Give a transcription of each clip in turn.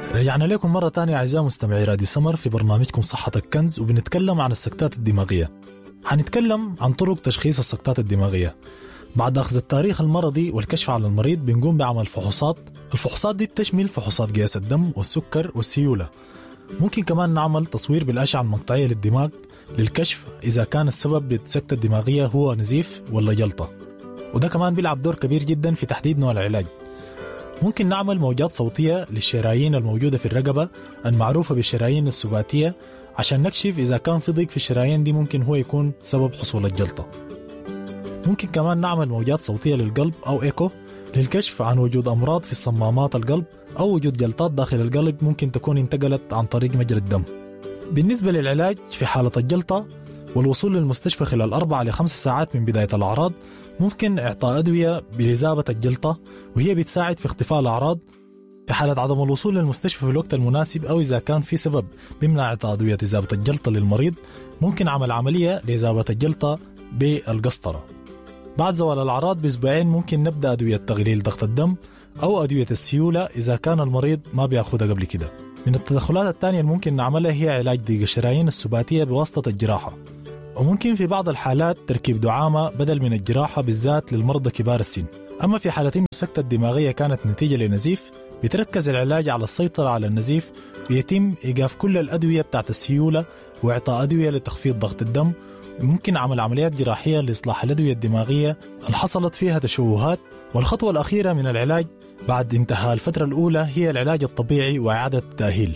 رجعنا لكم مرة تانية أعزائي مستمعي راديو سمر في برنامجكم صحة الكنز وبنتكلم عن السكتات الدماغية حنتكلم عن طرق تشخيص السكتات الدماغية بعد أخذ التاريخ المرضي والكشف على المريض بنقوم بعمل فحوصات الفحوصات دي بتشمل فحوصات قياس الدم والسكر والسيولة ممكن كمان نعمل تصوير بالأشعة المقطعية للدماغ للكشف إذا كان السبب للسكتة الدماغية هو نزيف ولا جلطة وده كمان بيلعب دور كبير جدا في تحديد نوع العلاج ممكن نعمل موجات صوتية للشرايين الموجودة في الرقبة المعروفة بالشرايين السباتية عشان نكشف إذا كان في ضيق في الشرايين دي ممكن هو يكون سبب حصول الجلطة ممكن كمان نعمل موجات صوتية للقلب أو إيكو للكشف عن وجود أمراض في صمامات القلب أو وجود جلطات داخل القلب ممكن تكون انتقلت عن طريق مجرى الدم بالنسبة للعلاج في حالة الجلطة والوصول للمستشفى خلال أربعة لخمس ساعات من بداية الأعراض ممكن إعطاء أدوية بإذابة الجلطة وهي بتساعد في اختفاء الأعراض في حالة عدم الوصول للمستشفى في الوقت المناسب أو إذا كان في سبب بيمنع إعطاء أدوية إذابة الجلطة للمريض ممكن عمل عملية لإذابة الجلطة بالقسطرة بعد زوال الأعراض بأسبوعين ممكن نبدأ أدوية تقليل ضغط الدم أو أدوية السيولة إذا كان المريض ما بياخدها قبل كده من التدخلات الثانية اللي ممكن نعملها هي علاج ضيق الشرايين السباتية بواسطة الجراحة وممكن في بعض الحالات تركيب دعامة بدل من الجراحة بالذات للمرضى كبار السن أما في حالة إنه السكتة الدماغية كانت نتيجة لنزيف بيتركز العلاج على السيطرة على النزيف ويتم إيقاف كل الأدوية بتاعت السيولة وإعطاء أدوية لتخفيض ضغط الدم ممكن عمل عمليات جراحية لإصلاح الأدوية الدماغية اللي حصلت فيها تشوهات والخطوة الأخيرة من العلاج بعد انتهاء الفترة الأولى هي العلاج الطبيعي وإعادة التأهيل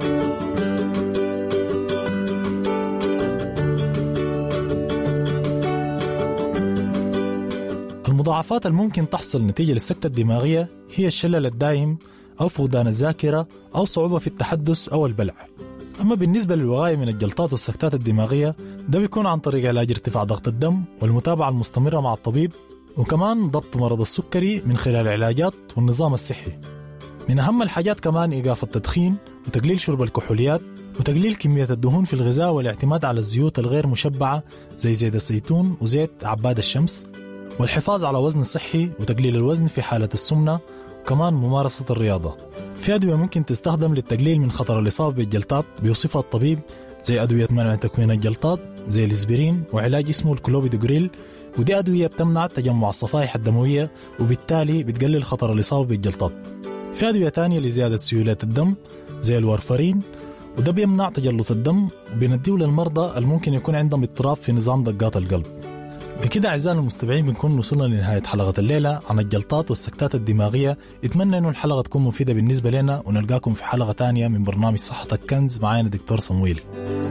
المضاعفات الممكن تحصل نتيجة للسكتة الدماغية هي الشلل الدائم أو فقدان الذاكرة أو صعوبة في التحدث أو البلع أما بالنسبة للوقاية من الجلطات والسكتات الدماغية ده بيكون عن طريق علاج ارتفاع ضغط الدم والمتابعة المستمرة مع الطبيب وكمان ضبط مرض السكري من خلال العلاجات والنظام الصحي من أهم الحاجات كمان إيقاف التدخين وتقليل شرب الكحوليات وتقليل كمية الدهون في الغذاء والاعتماد على الزيوت الغير مشبعة زي زيت الزيتون وزيت عباد الشمس والحفاظ على وزن صحي وتقليل الوزن في حالة السمنة وكمان ممارسة الرياضة في أدوية ممكن تستخدم للتقليل من خطر الإصابة بالجلطات بيوصفها الطبيب زي أدوية منع تكوين الجلطات زي الإسبرين وعلاج اسمه الكلوبيدوغريل ودي أدوية بتمنع تجمع الصفائح الدموية وبالتالي بتقلل خطر الإصابة بالجلطات في أدوية تانية لزيادة سيولات الدم زي الورفرين وده بيمنع تجلط الدم وبنديه للمرضى اللي ممكن يكون عندهم اضطراب في نظام دقات القلب بكده أعزائنا المستمعين بنكون وصلنا لنهاية حلقة الليلة عن الجلطات والسكتات الدماغية اتمنى انه الحلقة تكون مفيدة بالنسبة لنا ونلقاكم في حلقة تانية من برنامج صحة الكنز معانا دكتور صمويل